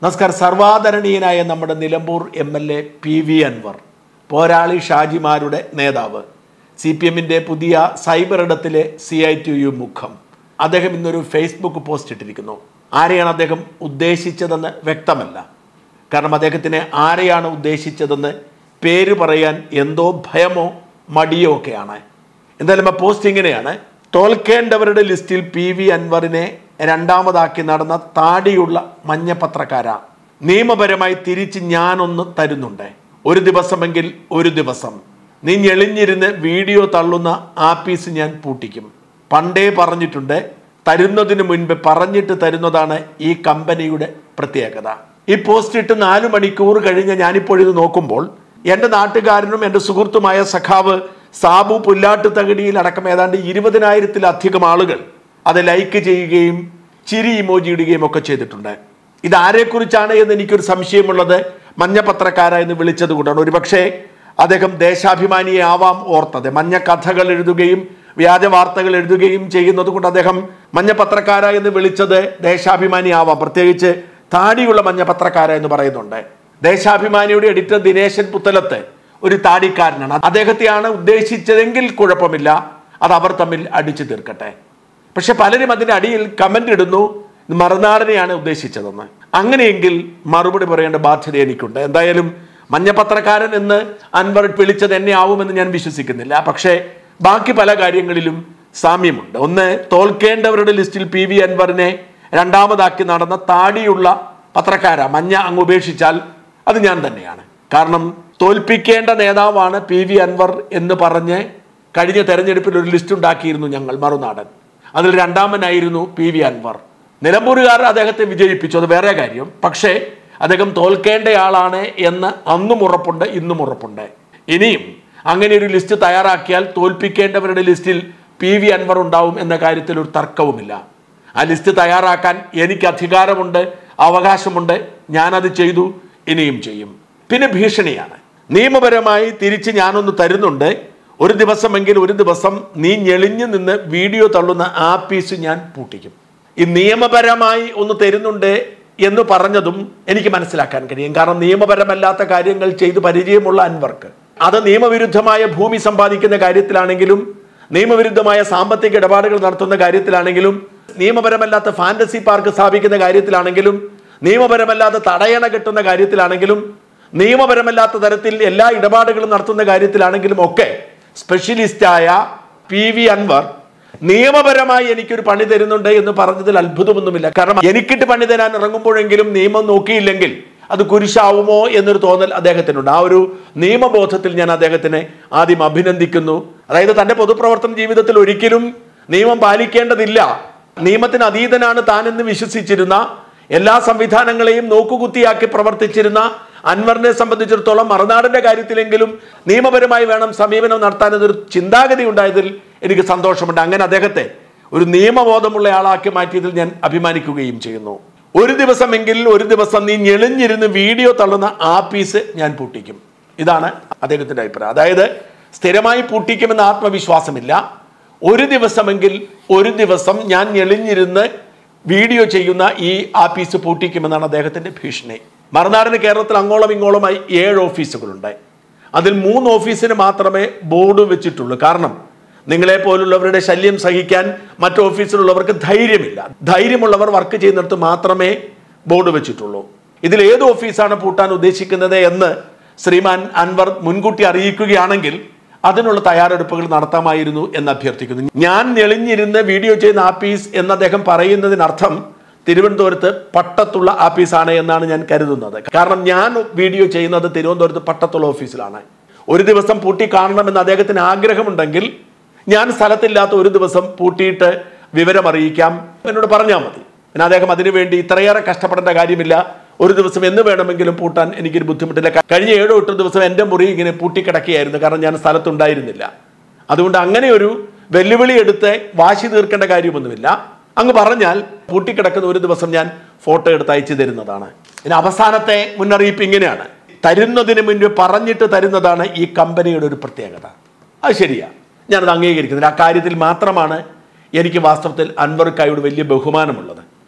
നമസ്കാരം സർവാദരണീയനായ നമ്മുടെ Nilambur M L A P V Anvar പോരാളി ഷാജിമാരുടെ നേതാവ് സി പി എമ്മിൻ്റെ പുതിയ സൈബർ ഇടത്തിലെ സി ഐ ടി യു മുഖം അദ്ദേഹം ഇന്നൊരു ഫേസ്ബുക്ക് പോസ്റ്റ് ഇട്ടിരിക്കുന്നു ആരെയാണ് അദ്ദേഹം ഉദ്ദേശിച്ചതെന്ന് വ്യക്തമല്ല കാരണം അദ്ദേഹത്തിന് ആരെയാണ് ഉദ്ദേശിച്ചതെന്ന് പേര് പറയാൻ എന്തോ ഭയമോ മടിയോ ഒക്കെയാണ് എന്തായാലും ആ പോസ്റ്റ് ഇങ്ങനെയാണ് തോൽക്കേണ്ടവരുടെ ലിസ്റ്റിൽ പി വി അൻവറിനെ രണ്ടാമതാക്കി നടന്ന താടിയുള്ള മഞ്ഞപത്രക്കാര നിയമപരമായി തിരിച്ച് ഞാനൊന്ന് തരുന്നുണ്ട് ഒരു ദിവസമെങ്കിൽ ഒരു ദിവസം നീ ഞെളിഞ്ഞിരുന്ന് വീഡിയോ തള്ളുന്ന ആപ്പീസ് ഞാൻ പൂട്ടിക്കും പണ്ടേ പറഞ്ഞിട്ടുണ്ട് തരുന്നതിന് മുൻപ് പറഞ്ഞിട്ട് തരുന്നതാണ് ഈ കമ്പനിയുടെ പ്രത്യേകത ഈ പോസ്റ്റ് ഇട്ട് നാലു മണിക്കൂർ കഴിഞ്ഞ് ഞാനിപ്പോഴിത് നോക്കുമ്പോൾ എൻ്റെ നാട്ടുകാരനും എൻ്റെ സുഹൃത്തുമായ സഖാവ് സാബു പുല്ലാട്ട് തകടിയിൽ അടക്കം ഏതാണ്ട് ഇരുപതിനായിരത്തിലധികം ആളുകൾ അത് ലൈക്ക് ചെയ്യുകയും ചിരി ഇമോജി ഇടുകയും ഒക്കെ ചെയ്തിട്ടുണ്ട് ഇത് ആരെക്കുറിച്ചാണ് എന്ന് എനിക്കൊരു സംശയമുള്ളത് മഞ്ഞ പത്രക്കാര എന്ന് വിളിച്ചത് കൊണ്ടാണ് ഒരുപക്ഷെ അദ്ദേഹം ദേശാഭിമാനിയെ ആവാം ഓർത്തത് മഞ്ഞ കഥകൾ എഴുതുകയും വ്യാജ വാർത്തകൾ എഴുതുകയും ചെയ്യുന്നത് കൊണ്ട് അദ്ദേഹം മഞ്ഞ പത്രക്കാര എന്ന് വിളിച്ചത് ദേശാഭിമാനി ആവാം പ്രത്യേകിച്ച് താടിയുള്ള മഞ്ഞ പത്രക്കാര എന്ന് പറയുന്നുണ്ട് ദേശാഭിമാനിയുടെ എഡിറ്റർ ദിനേശൻ പുത്തലത്ത് ഒരു താടിക്കാരനാണ് അദ്ദേഹത്തെയാണ് ഉദ്ദേശിച്ചതെങ്കിൽ കുഴപ്പമില്ല അത് അവർ തമ്മിൽ അടിച്ചു തീർക്കട്ടെ പക്ഷെ പലരും അതിന്റെ അടിയിൽ കമന്റ് ഇടുന്നു ഇത് മറുനാടനെയാണ് ഉദ്ദേശിച്ചതെന്ന് അങ്ങനെയെങ്കിൽ മറുപടി പറയേണ്ട ബാധ്യത എനിക്കുണ്ട് എന്തായാലും മഞ്ഞപത്രക്കാരൻ എന്ന് അൻവർ വിളിച്ചത് എന്നെ ആവുമെന്ന് ഞാൻ വിശ്വസിക്കുന്നില്ല പക്ഷേ ബാക്കി പല കാര്യങ്ങളിലും സാമ്യമുണ്ട് ഒന്ന് തോൽക്കേണ്ടവരുടെ ലിസ്റ്റിൽ പി വി അൻവറിനെ രണ്ടാമതാക്കി നടന്ന താടിയുള്ള പത്രക്കാര മഞ്ഞ അങ്ങ് ഉപേക്ഷിച്ചാൽ അത് ഞാൻ തന്നെയാണ് കാരണം തോൽപ്പിക്കേണ്ട നേതാവാണ് പി വി അൻവർ എന്ന് പറഞ്ഞ് കഴിഞ്ഞ തെരഞ്ഞെടുപ്പിൽ ഒരു ലിസ്റ്റ് ഉണ്ടാക്കിയിരുന്നു ഞങ്ങൾ മറുനാടൻ അതിൽ രണ്ടാമനായിരുന്നു പി വി അൻവർ നിലമ്പൂരുകാർ അദ്ദേഹത്തെ വിജയിപ്പിച്ചു അത് വേറെ കാര്യം പക്ഷേ അദ്ദേഹം തോൽക്കേണ്ടയാളാണ് എന്ന് അന്നും ഉറപ്പുണ്ട് ഇന്നും ഉറപ്പുണ്ട് ഇനിയും അങ്ങനെ ഒരു ലിസ്റ്റ് തയ്യാറാക്കിയാൽ തോൽപ്പിക്കേണ്ടവരുടെ ലിസ്റ്റിൽ പി വി അൻവർ ഉണ്ടാവും എന്ന കാര്യത്തിൽ ഒരു തർക്കവുമില്ല ആ ലിസ്റ്റ് തയ്യാറാക്കാൻ എനിക്ക് അധികാരമുണ്ട് അവകാശമുണ്ട് ഞാനത് ചെയ്തു ഇനിയും ചെയ്യും പിന്നെ ഭീഷണിയാണ് നിയമപരമായി തിരിച്ച് ഞാനൊന്ന് തരുന്നുണ്ട് ഒരു ദിവസമെങ്കിൽ ഒരു ദിവസം നീ ഞെളിഞ്ഞു നിന്ന് വീഡിയോ തള്ളുന്ന ആ പീസ് ഞാൻ പൂട്ടിക്കും ഈ നിയമപരമായി ഒന്ന് തരുന്നുണ്ട് എന്ന് പറഞ്ഞതും എനിക്ക് മനസ്സിലാക്കാൻ കഴിയും കാരണം നിയമപരമല്ലാത്ത കാര്യങ്ങൾ ചെയ്ത് പരിചയമുള്ള അൻവർക്ക് അത് നിയമവിരുദ്ധമായ ഭൂമി സമ്പാദിക്കുന്ന കാര്യത്തിലാണെങ്കിലും നിയമവിരുദ്ധമായ സാമ്പത്തിക ഇടപാടുകൾ നടത്തുന്ന കാര്യത്തിലാണെങ്കിലും നിയമപരമല്ലാത്ത ഫാന്റസി പാർക്ക് സ്ഥാപിക്കുന്ന കാര്യത്തിലാണെങ്കിലും നിയമപരമല്ലാത്ത തടയണ കെട്ടുന്ന കാര്യത്തിലാണെങ്കിലും നിയമപരമല്ലാത്ത തരത്തിൽ എല്ലാ ഇടപാടുകളും നടത്തുന്ന കാര്യത്തിലാണെങ്കിലും ഒക്കെ സ്പെഷ്യലിസ്റ്റായ പി വി അൻവർ നിയമപരമായി എനിക്കൊരു പണി തരുന്നുണ്ട് എന്ന് പറഞ്ഞതിൽ അത്ഭുതമൊന്നുമില്ല കാരണം എനിക്കിട്ട് പണി തരാൻ ഇറങ്ങുമ്പോഴെങ്കിലും നിയമം നോക്കിയില്ലെങ്കിൽ അത് കുരിശാവുമോ എന്നൊരു തോന്നൽ അദ്ദേഹത്തിനുണ്ട് ആ ഒരു നിയമബോധത്തിൽ ഞാൻ അദ്ദേഹത്തിനെ ആദ്യം അഭിനന്ദിക്കുന്നു അതായത് തന്റെ പൊതുപ്രവർത്തന ജീവിതത്തിൽ ഒരിക്കലും നിയമം പാലിക്കേണ്ടതില്ല നിയമത്തിന് അതീതനാണ് താനെന്ന് വിശ്വസിച്ചിരുന്ന എല്ലാ സംവിധാനങ്ങളെയും നോക്കുകുത്തിയാക്കി പ്രവർത്തിച്ചിരുന്ന അൻവറിനെ സംബന്ധിച്ചിടത്തോളം മറുനാടിന്റെ കാര്യത്തിലെങ്കിലും നിയമപരമായി വേണം സമീപനം നടത്താൻ എന്നൊരു ചിന്താഗതി ഉണ്ടായതിൽ എനിക്ക് സന്തോഷമുണ്ട് അങ്ങനെ അദ്ദേഹത്തെ ഒരു നിയമബോധമുള്ള ആളാക്കി മാറ്റിയതിൽ ഞാൻ അഭിമാനിക്കുകയും ചെയ്യുന്നു ഒരു ദിവസമെങ്കിൽ ഒരു ദിവസം നീ ഞെളിഞ്ഞിരുന്ന് വീഡിയോ തള്ളുന്ന ആ പീസ് ഞാൻ പൂട്ടിക്കും ഇതാണ് അദ്ദേഹത്തിന്റെ അഭിപ്രായം അതായത് സ്ഥിരമായി പൂട്ടിക്കുമെന്ന് ആത്മവിശ്വാസമില്ല ഒരു ദിവസമെങ്കിൽ ഒരു ദിവസം ഞാൻ ഞെളിഞ്ഞിരുന്ന് വീഡിയോ ചെയ്യുന്ന ഈ ആപ്പീസ് പൂട്ടിക്കുമെന്നാണ് അദ്ദേഹത്തിന്റെ ഭീഷണി മറുനാടിന് കേരളത്തിൽ അങ്ങോളം ഇങ്ങോളമായി ഏഴ് ഓഫീസുകളുണ്ട് അതിൽ മൂന്ന് ഓഫീസിന് മാത്രമേ ബോർഡ് വെച്ചിട്ടുള്ളൂ കാരണം നിങ്ങളെ പോലുള്ളവരുടെ ശല്യം സഹിക്കാൻ മറ്റു ഓഫീസിലുള്ളവർക്ക് ധൈര്യമില്ല ധൈര്യമുള്ളവർ വർക്ക് ചെയ്യുന്നിടത്ത് മാത്രമേ ബോർഡ് വെച്ചിട്ടുള്ളൂ ഇതിൽ ഏത് ഓഫീസാണ് പൂട്ടാൻ ഉദ്ദേശിക്കുന്നത് എന്ന് ശ്രീമാൻ അൻവർ മുൻകൂട്ടി അറിയിക്കുകയാണെങ്കിൽ അതിനുള്ള തയ്യാറെടുപ്പുകൾ നടത്താമായിരുന്നു എന്ന് അഭ്യർത്ഥിക്കുന്നു ഞാൻ ഞെളിഞ്ഞിരുന്ന് വീഡിയോ ചെയ്യുന്ന ആപ്പീസ് എന്ന് അദ്ദേഹം പറയുന്നതിനർത്ഥം തിരുവനന്തപുരത്ത് പട്ടത്തുള്ള ആപ്പീസാണ് എന്നാണ് ഞാൻ കരുതുന്നത് കാരണം ഞാൻ വീഡിയോ ചെയ്യുന്നത് തിരുവനന്തപുരത്ത് പട്ടത്തുള്ള ഓഫീസിലാണ് ഒരു ദിവസം പൂട്ടി കാണണമെന്ന് അദ്ദേഹത്തിന് ആഗ്രഹമുണ്ടെങ്കിൽ ഞാൻ സ്ഥലത്തില്ലാത്ത ഒരു ദിവസം പൂട്ടിയിട്ട് വിവരം അറിയിക്കാം എന്നോട് പറഞ്ഞാൽ മതി പിന്നെ അദ്ദേഹം അതിനുവേണ്ടി ഇത്രയേറെ കഷ്ടപ്പെടേണ്ട കാര്യമില്ല ഒരു ദിവസം എന്ന് വേണമെങ്കിലും പൂട്ടാൻ എനിക്കൊരു ബുദ്ധിമുട്ടില്ല കഴിഞ്ഞ ഏഴോ എട്ടോ ദിവസം എൻ്റെ മുറി ഇങ്ങനെ പൂട്ടിക്കിടക്കുകയായിരുന്നു കാരണം ഞാൻ സ്ഥലത്തുണ്ടായിരുന്നില്ല അതുകൊണ്ട് അങ്ങനെ ഒരു വെല്ലുവിളി എടുത്ത് വാശി തീർക്കേണ്ട കാര്യമൊന്നുമില്ല അങ്ങ് പറഞ്ഞാൽ പൂട്ടിക്കിടക്കുന്ന ഒരു ദിവസം ഞാൻ ഫോട്ടോ എടുത്ത് അയച്ചു തരുന്നതാണ് ഇനി അവസാനത്തെ മുന്നറിയിപ്പ് ഇങ്ങനെയാണ് തരുന്നതിന് മുൻപ് പറഞ്ഞിട്ട് തരുന്നതാണ് ഈ കമ്പനിയുടെ ഒരു പ്രത്യേകത അത് ശരിയാണ് ഞാനത് അംഗീകരിക്കുന്നില്ല ആ കാര്യത്തിൽ മാത്രമാണ് എനിക്ക് വാസ്തവത്തിൽ അൻവർക്കായോട് വലിയ ബഹുമാനമുള്ളത്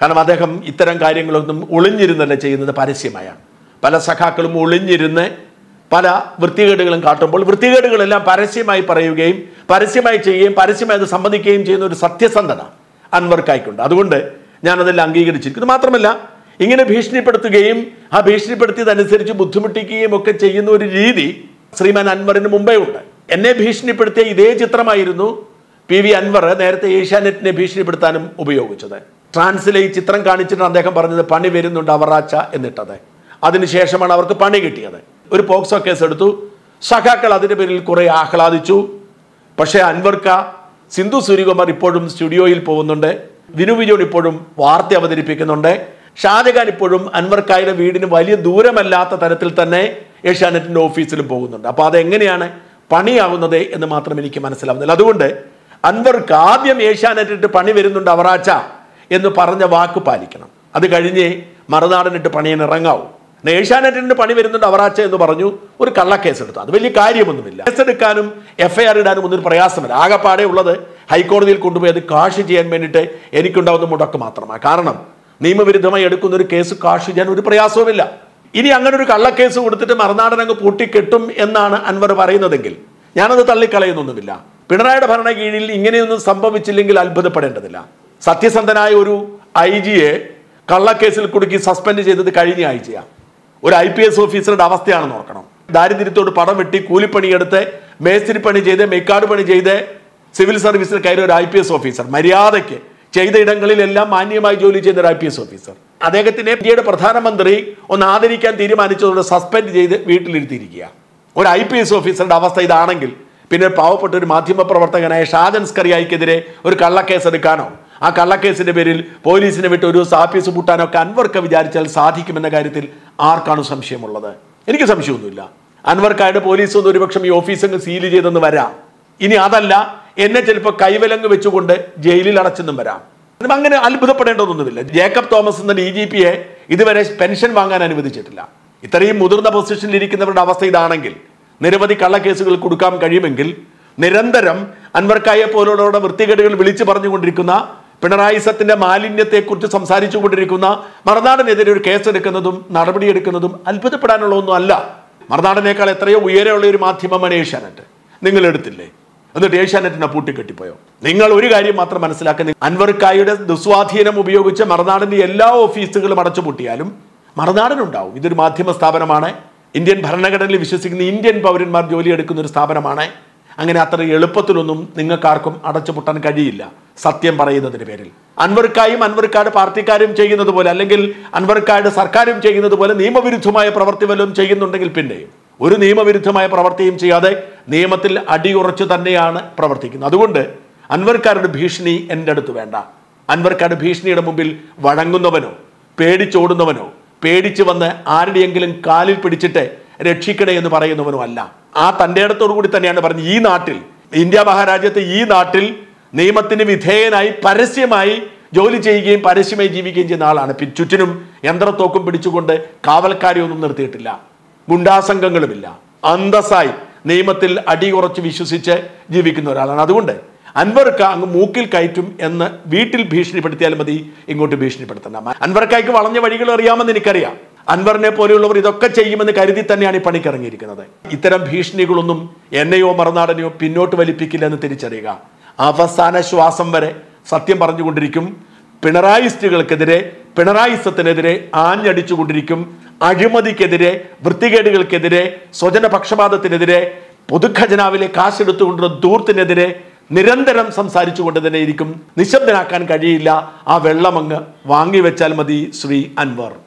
കാരണം അദ്ദേഹം ഇത്തരം കാര്യങ്ങളൊന്നും ഒളിഞ്ഞിരുന്നല്ല ചെയ്യുന്നത് പരസ്യമായാണ് പല സഖാക്കളും ഒളിഞ്ഞിരുന്ന് പല വൃത്തികേടുകളും കാട്ടുമ്പോൾ വൃത്തികേടുകളെല്ലാം പരസ്യമായി പറയുകയും പരസ്യമായി ചെയ്യുകയും പരസ്യമായി അത് സമ്മതിക്കുകയും ചെയ്യുന്ന ഒരു സത്യസന്ധത അൻവർക്കായിക്കൊണ്ട് അതുകൊണ്ട് ഞാനതെല്ലാം അംഗീകരിച്ചിരിക്കുന്നു മാത്രമല്ല ഇങ്ങനെ ഭീഷണിപ്പെടുത്തുകയും ആ ഭീഷണിപ്പെടുത്തിയതനുസരിച്ച് ബുദ്ധിമുട്ടിക്കുകയും ഒക്കെ ചെയ്യുന്ന ഒരു രീതി ശ്രീമാൻ അൻവറിന് മുമ്പേ ഉണ്ട് എന്നെ ഭീഷണിപ്പെടുത്തിയ ഇതേ ചിത്രമായിരുന്നു പി വി അൻവർ നേരത്തെ ഏഷ്യാനെറ്റിനെ ഭീഷണിപ്പെടുത്താനും ഉപയോഗിച്ചത് ട്രാൻസിലെ ഈ ചിത്രം കാണിച്ചിട്ട് അദ്ദേഹം പറഞ്ഞത് പണി വരുന്നുണ്ട് അവറാച്ച എന്നിട്ടത് അതിനുശേഷമാണ് അവർക്ക് പണി കിട്ടിയത് ഒരു പോക്സോ കേസ് എടുത്തു സഖാക്കൾ അതിന്റെ പേരിൽ കുറെ ആഹ്ലാദിച്ചു പക്ഷേ അൻവർക്ക സിന്ധു സൂര്യകുമാർ ഇപ്പോഴും സ്റ്റുഡിയോയിൽ പോകുന്നുണ്ട് വിനു വിജോൺ ഇപ്പോഴും വാർത്ത അവതരിപ്പിക്കുന്നുണ്ട് ഷാജഹാൻ ഇപ്പോഴും അൻവർക്കായുടെ വീടിന് വലിയ ദൂരമല്ലാത്ത തരത്തിൽ തന്നെ ഏഷ്യാനെറ്റിന്റെ ഓഫീസിലും പോകുന്നുണ്ട് അപ്പോൾ അതെങ്ങനെയാണ് പണിയാവുന്നത് എന്ന് മാത്രം എനിക്ക് മനസ്സിലാവുന്നില്ല അതുകൊണ്ട് അൻവർക്ക് ആദ്യം ഏഷ്യാനെറ്റിട്ട് പണി വരുന്നുണ്ട് അവറാച്ച എന്ന് പറഞ്ഞ വാക്ക് പാലിക്കണം അത് കഴിഞ്ഞ് മറുനാടനിട്ട് പണിയാൻ ഇറങ്ങാവൂ പിന്നെ ഏഷ്യാനെറ്റിന്റെ പണി വരുന്നുണ്ട് അവറാച്ച എന്ന് പറഞ്ഞു ഒരു കള്ളക്കേസ് എടുത്തു അത് വലിയ കാര്യമൊന്നുമില്ല കേസെടുക്കാനും എഫ് ഐ ആർ ഇടാനും ഒന്നും ഒരു പ്രയാസമില്ല ആകെപ്പാടെ ഉള്ളത് ഹൈക്കോടതിയിൽ കൊണ്ടുപോയി അത് കാഷ് ചെയ്യാൻ വേണ്ടിയിട്ട് എനിക്കുണ്ടാവുന്ന മുടക്ക് മാത്രമാണ് കാരണം നിയമവിരുദ്ധമായി എടുക്കുന്ന ഒരു കേസ് കാഷ് ചെയ്യാൻ ഒരു പ്രയാസവുമില്ല ഇനി അങ്ങനെ ഒരു കള്ളക്കേസ് കൊടുത്തിട്ട് മറുനാടൻ അങ്ങ് പൂട്ടിക്കെട്ടും എന്നാണ് അൻവർ പറയുന്നതെങ്കിൽ ഞാനത് തള്ളിക്കളയുന്നൊന്നുമില്ല പിണറായിയുടെ ഭരണ കീഴിൽ ഇങ്ങനെയൊന്നും സംഭവിച്ചില്ലെങ്കിൽ അത്ഭുതപ്പെടേണ്ടതില്ല സത്യസന്ധനായ ഒരു ഐ ജിയെ കള്ളക്കേസിൽ കുടുക്കി സസ്പെൻഡ് ചെയ്തത് കഴിഞ്ഞ ആഴ്ചയാണ് ഒരു ഐ പി എസ് ഓഫീസറുടെ അവസ്ഥയാണെന്ന് ഓർക്കണം ദാരിദ്ര്യത്തോട് പടം വെട്ടി കൂലിപ്പണിയെടുത്ത് മേസ്തിരി പണി ചെയ്ത് മെയ്ക്കാട് പണി ചെയ്ത് സിവിൽ സർവീസിൽ കയറിയ ഒരു ഐ പി എസ് ഓഫീസർ മര്യാദയ്ക്ക് ചെയ്ത ഇടങ്ങളിലെല്ലാം മാന്യമായി ജോലി ചെയ്യുന്ന ഒരു ഐ പി എസ് ഓഫീസർ അദ്ദേഹത്തിനെ ഇന്ത്യയുടെ പ്രധാനമന്ത്രി ഒന്ന് ആദരിക്കാൻ തീരുമാനിച്ചതോടെ സസ്പെൻഡ് ചെയ്ത് വീട്ടിലിരുത്തിയിരിക്കുക ഒരു ഐ പി എസ് ഓഫീസറുടെ അവസ്ഥ ഇതാണെങ്കിൽ പിന്നെ പാവപ്പെട്ട ഒരു മാധ്യമ പ്രവർത്തകനായ ഷാജൻ സ്കറിയായിക്കെതിരെ ഒരു കള്ളക്കേസ് എടുക്കാനോ ആ കള്ളക്കേസിന്റെ പേരിൽ പോലീസിനെ വിട്ട് ഒരു സാപ്പീസ് പൂട്ടാനോ ഒക്കെ അൻവർക്ക് വിചാരിച്ചാൽ സാധിക്കുമെന്ന കാര്യത്തിൽ ആർക്കാണ് സംശയമുള്ളത് എനിക്ക് സംശയമൊന്നുമില്ല അൻവർക്കായുടെ പോലീസ് ഒന്ന് ഒരുപക്ഷം ഈ ഓഫീസ് അങ്ങ് സീൽ ചെയ്തെന്ന് വരാം ഇനി അതല്ല എന്നെ ചിലപ്പോൾ കൈവലങ്ങ് വെച്ചുകൊണ്ട് ജയിലിൽ അടച്ചെന്നും വരാം അതിന് അങ്ങനെ അത്ഭുതപ്പെടേണ്ടതൊന്നുമില്ല ജേക്കബ് തോമസ് എന്ന ഡി ജി പിയെ ഇതുവരെ പെൻഷൻ വാങ്ങാൻ അനുവദിച്ചിട്ടില്ല ഇത്രയും മുതിർന്ന പൊസിഷനിൽ ഇരിക്കുന്നവരുടെ അവസ്ഥ ഇതാണെങ്കിൽ നിരവധി കള്ളക്കേസുകൾ കൊടുക്കാൻ കഴിയുമെങ്കിൽ നിരന്തരം അൻവർക്കായെ പോലുള്ളവരുടെ വൃത്തികേടുകൾ വിളിച്ചു പറഞ്ഞുകൊണ്ടിരിക്കുന്ന പിണറായി സത്തിന്റെ മാലിന്യത്തെക്കുറിച്ച് സംസാരിച്ചു കൊണ്ടിരിക്കുന്ന മറുനാടനെതിരെ ഒരു കേസെടുക്കുന്നതും നടപടിയെടുക്കുന്നതും അത്ഭുതപ്പെടാനുള്ള ഒന്നും അല്ല മറുനാടനേക്കാൾ എത്രയോ ഉയരമുള്ള ഒരു മാധ്യമമാണ് ഏഷ്യാനെറ്റ് നിങ്ങൾ എടുത്തില്ലേ എന്നിട്ട് ഏഷ്യാനെറ്റിനെ പൂട്ടിക്കെട്ടിപ്പോയോ നിങ്ങൾ ഒരു കാര്യം മാത്രം മനസ്സിലാക്കുന്ന അൻവർക്കായുടെ ദുസ്വാധീനം ഉപയോഗിച്ച് മറുനാടിന്റെ എല്ലാ ഓഫീസുകളും അടച്ചുപൂട്ടിയാലും മറുനാടനുണ്ടാവും ഇതൊരു മാധ്യമ സ്ഥാപനമാണ് ഇന്ത്യൻ ഭരണഘടനയിൽ വിശ്വസിക്കുന്ന ഇന്ത്യൻ പൗരന്മാർ ജോലിയെടുക്കുന്ന ഒരു സ്ഥാപനമാണ് അങ്ങനെ അത്ര എളുപ്പത്തിലൊന്നും നിങ്ങൾക്കാർക്കും അടച്ചുപൂട്ടാൻ കഴിയില്ല സത്യം പറയുന്നതിന് പേരിൽ അൻവർക്കായും അൻവർക്കാട് പാർട്ടിക്കാരും ചെയ്യുന്നത് പോലെ അല്ലെങ്കിൽ അൻവർക്കാട് സർക്കാരും ചെയ്യുന്നത് പോലെ നിയമവിരുദ്ധമായ പ്രവർത്തി വല്ലതും ചെയ്യുന്നുണ്ടെങ്കിൽ പിന്നെയും ഒരു നിയമവിരുദ്ധമായ പ്രവർത്തിയും ചെയ്യാതെ നിയമത്തിൽ അടിയുറച്ചു തന്നെയാണ് പ്രവർത്തിക്കുന്നത് അതുകൊണ്ട് അൻവർക്കാരുടെ ഭീഷണി എൻ്റെ അടുത്ത് വേണ്ട അൻവർക്കാട് ഭീഷണിയുടെ മുമ്പിൽ വഴങ്ങുന്നവനോ പേടിച്ചോടുന്നവനോ പേടിച്ച് വന്ന് ആരുടെയെങ്കിലും കാലിൽ പിടിച്ചിട്ട് രക്ഷിക്കണേ എന്ന് പറയുന്നവനോ അല്ല ആ തൻ്റെ ഇടത്തോടു കൂടി തന്നെയാണ് പറഞ്ഞത് ഈ നാട്ടിൽ ഇന്ത്യ മഹാരാജ്യത്തെ ഈ നാട്ടിൽ നിയമത്തിന് വിധേയനായി പരസ്യമായി ജോലി ചെയ്യുകയും പരസ്യമായി ജീവിക്കുകയും ചെയ്യുന്ന ആളാണ് പി- ചുറ്റിനും യന്ത്രത്തോക്കും പിടിച്ചുകൊണ്ട് കാവൽക്കാരെയൊന്നും നിർത്തിയിട്ടില്ല ഗുണ്ടാസംഘങ്ങളുമില്ല അന്തസ്സായി നിയമത്തിൽ അടിയുറച്ച് വിശ്വസിച്ച് ജീവിക്കുന്ന ഒരാളാണ് അതുകൊണ്ട് അൻവർക്ക് അങ്ങ് മൂക്കിൽ കയറ്റും എന്ന് വീട്ടിൽ ഭീഷണിപ്പെടുത്തിയാൽ മതി ഇങ്ങോട്ട് ഭീഷണിപ്പെടുത്തണ്ട അൻവർക്കായ്ക്ക് വളഞ്ഞ വഴികൾ അറിയാമെന്ന് എനിക്കറിയാം അൻവറിനെ പോലെയുള്ളവർ ഇതൊക്കെ ചെയ്യുമെന്ന് കരുതി തന്നെയാണ് ഈ പണിക്കിറങ്ങിയിരിക്കുന്നത് ഇത്തരം ഭീഷണികളൊന്നും എന്നെയോ മറുനാടനെയോ പിന്നോട്ട് വലിപ്പിക്കില്ലെന്ന് തിരിച്ചറിയുക അവസാന ശ്വാസം വരെ സത്യം പറഞ്ഞുകൊണ്ടിരിക്കും പിണറായിസ്റ്റുകൾക്കെതിരെ പിണറായിസത്തിനെതിരെ ആഞ്ഞടിച്ചുകൊണ്ടിരിക്കും അഴിമതിക്കെതിരെ വൃത്തികേടുകൾക്കെതിരെ സ്വജനപക്ഷപാതത്തിനെതിരെ പൊതുഖജനാവിലെ കാശെടുത്തുകൊണ്ടുള്ള ദൂർത്തിനെതിരെ നിരന്തരം സംസാരിച്ചുകൊണ്ട് തന്നെ ഇരിക്കും നിശബ്ദനാക്കാൻ കഴിയില്ല ആ വെള്ളമങ്ങ് വാങ്ങിവെച്ചാൽ മതി ശ്രീ അൻവർ